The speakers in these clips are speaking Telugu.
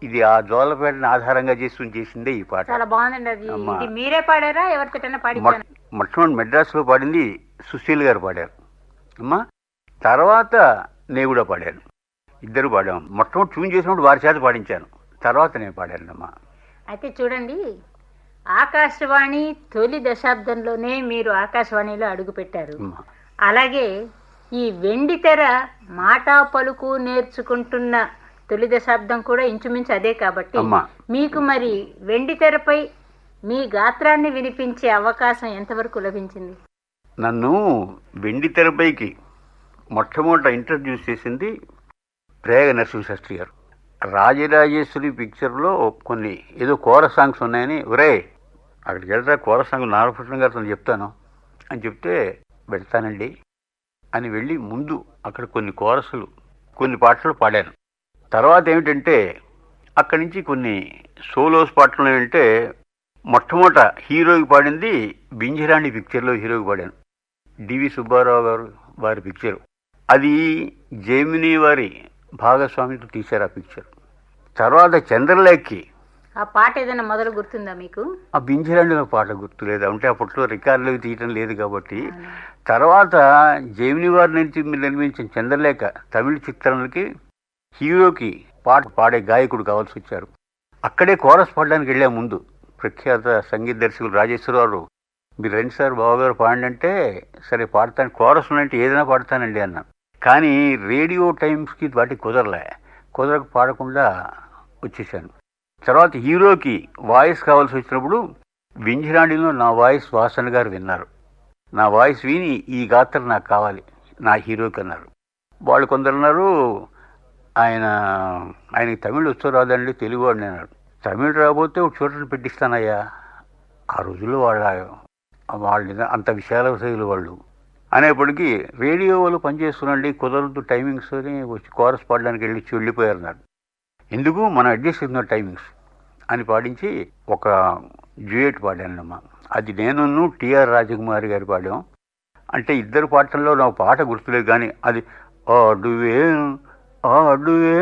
ఇది ఆ జోలపేటను ఆధారంగా చేసుకుని చేసిందే ఈ పాట చాలా బాగుందండి అది అమ్మా. ఇది మీరే పాడారా ఎవరితోటైనా పాడించాను మొట్ట- మొట్టమొదటి మెడ్రాస్లో పాడింది సుశీల్ గారు పాడారు అమ్మా తర్వాత నేను కూడా పాడాను ఇద్దరు పాడాం మొట్టమొదటి ట్యూన్ చేసినప్పుడు వారి చేత పాడించాను తర్వాత నేను పాడాను అమ్మా అయితే చూడండి ఆకాశవాణి తొలి దశాబ్దంలోనే మీరు ఆకాశవాణిలో అడుగు పెట్టారు అమ్మా అలాగే ఈ వెండి తెర మాటా పలుకు నేర్చుకుంటున్న తొలి దశాబ్దం కూడా ఇంచుమించు అదే కాబట్టి అమ్మా. మీకు మరి వెండి తెరపై మీ గాత్రాన్ని వినిపించే అవకాశం ఎంతవరకు లభించింది నన్ను వెండి తెరపైకి మొట్టమొదట ఇంట్రడ్యూస్ చేసింది ప్రేగ నరసింహశాస్త్రి గారు రాజరాజేశ్వరి పిక్చర్లో కొన్ని ఏదో కోర సాంగ్స్ ఉన్నాయని ఒరే అక్కడికి వెళ్తా కోర సాంగ్ నాగభూషణం గారితో చెప్తాను అని చెప్తే వెళ్తానండి అని వెళ్ళి ముందు అక్కడ కొన్ని కోరసులు కొన్ని పాటలు పాడాను తర్వాత ఏమిటంటే అక్కడి నుంచి కొన్ని సోలోస్ పాటలు ఏమిటంటే మొట్టమొదట హీరోకి పాడింది బింజరాణి పిక్చర్లో హీరోకి పాడాను డివి సుబ్బారావు గారు వారి పిక్చర్ అది జైమిని వారి భాగస్వామితో తీశారు ఆ పిక్చర్ తర్వాత చంద్రలేఖకి ఆ పాట ఏదైనా మొదలు గుర్తుందా మీకు ఆ బింజరాండిలో పాట గుర్తులేదు అంటే అప్పట్లో రికార్డులు తీయటం లేదు కాబట్టి తర్వాత జైమిని వారి నుంచి మీరు నిర్మించిన చంద్రలేఖ తమిళ చిత్రాలకి హీరోకి పాట పాడే గాయకుడు కావాల్సి వచ్చారు అక్కడే కోరస్ పాడడానికి వెళ్ళే ముందు ప్రఖ్యాత సంగీత దర్శకులు రాజేశ్వరరావు మీరు రండి సార్ బావగారు పాడండి అంటే సరే పాడతాను కోరస్ అంటే ఏదైనా పాడతానండి అన్నా కానీ రేడియో టైమ్స్కి వాటికి కుదరలే కుదరక పాడకుండా వచ్చేసాను తర్వాత హీరోకి వాయిస్ కావాల్సి వచ్చినప్పుడు వింజరాణిలో నా వాయిస్ వాసన గారు విన్నారు నా వాయిస్ విని ఈ గాత్రం నాకు కావాలి నా హీరోకి అన్నారు వాళ్ళు కొందరు అన్నారు ఆయన ఆయనకి తమిళ్ వచ్చో రాదండి తెలుగు వాడిని అన్నాడు తమిళ్ రాబోతే ఒక చోటని పెట్టిస్తానయ్యా ఆ రోజుల్లో వాళ్ళ వాళ్ళ అంత విశాల శైలి వాళ్ళు అనేప్పటికీ రేడియో వాళ్ళు పనిచేస్తున్నాండి కుదరదు టైమింగ్స్ అని వచ్చి కోరస్ పాడడానికి వెళ్ళి వెళ్ళిపోయారు అన్నారు ఎందుకు మనం అడ్జస్ట్ చేసిన టైమింగ్స్ అని పాడించి ఒక డ్యూయట్ పాడానమ్మా అది నేను టిఆర్ రాజకుమారి గారు పాడాం అంటే ఇద్దరు పాటల్లో నాకు పాట గుర్తులేదు కానీ అది ఆడువే ఆడువే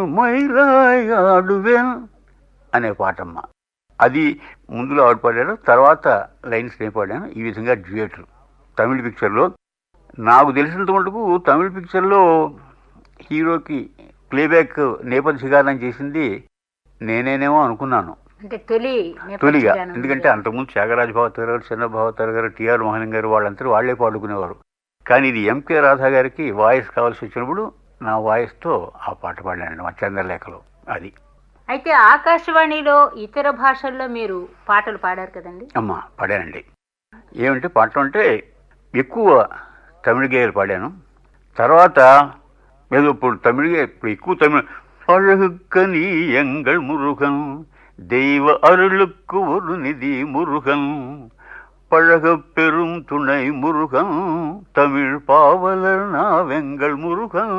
మైరాయ్ ఆడువే అనే పాటమ్మ అది ముందులో ఆవిడ పాడారు తర్వాత లైన్స్ నేను పాడాను ఈ విధంగా డ్యూయట్ తమిళ పిక్చర్లో నాకు తెలిసినంత మటుకు తమిళ పిక్చర్లో హీరోకి ప్లేబ్యాక్ నేపథ్య గానం చేసింది నేనేనేమో అనుకున్నాను అంటే తొలి నేపథ్య తొలిగా గానం ఎందుకంటే అంతకుముందు త్యాగరాజ భావతర్ గారు చిన్న భావతర్ గారు టిఆర్ మోహన్ గారు వాళ్ళందరూ వాళ్లే పాడుకునేవారు కానీ ఇది ఎంకే రాధా గారికి వాయిస్ కావాల్సి వచ్చినప్పుడు నా వాయిస్తో ఆ పాట పాడాను మా చంద్రలేఖలో అది అయితే ఆకాశవాణిలో ఇతర భాషల్లో మీరు పాటలు పాడారు కదండి అమ్మ పాడానండి ఏమంటే పాటలు అంటే ఎక్కువ తమిళ గేయాలు పాడాను తర్వాత ఏదో ఇప్పుడు తమిళ గే- ఇప్పుడు ఎక్కువ తమిళ அழகுக்கனி எங்கள் முருகன் தெய்வ அருளுக்கு ஒரு நிதி முருகன் பழகப் பெரும் துணை முருகன் தமிழ் பாவலர் நாவெங்கள் முருகன்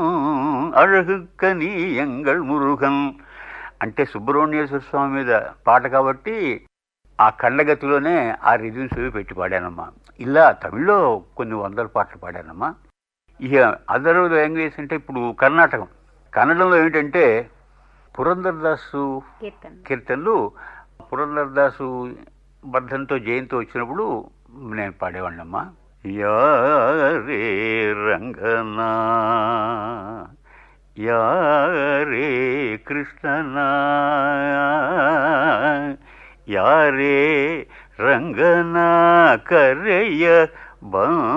అழகுக்கని ఎంగళ్ మురుగన్ అంటే సుబ్రహ్మణ్యేశ్వర స్వామి మీద పాట కాబట్టి ఆ కళ్ళగతిలోనే ఆ రిజిమ్స్ అవి పెట్టి పాడానమ్మా ఇలా తమిళ్లో కొన్ని వందల పాటలు పాడానమ్మా ఇక అదర్ లాంగ్వేజ్ అంటే ఇప్పుడు కర్ణాటకం కన్నడంలో ఏంటంటే పురంధర్దాసు కీర్తన కీర్తనలు పురంధర్దాసు బర్ధంతో జయంతి వచ్చినప్పుడు నేను పాడేవాడినమ్మా యారే రంగనా యారే కృష్ణనా యారే రంగనా కరయ్య బా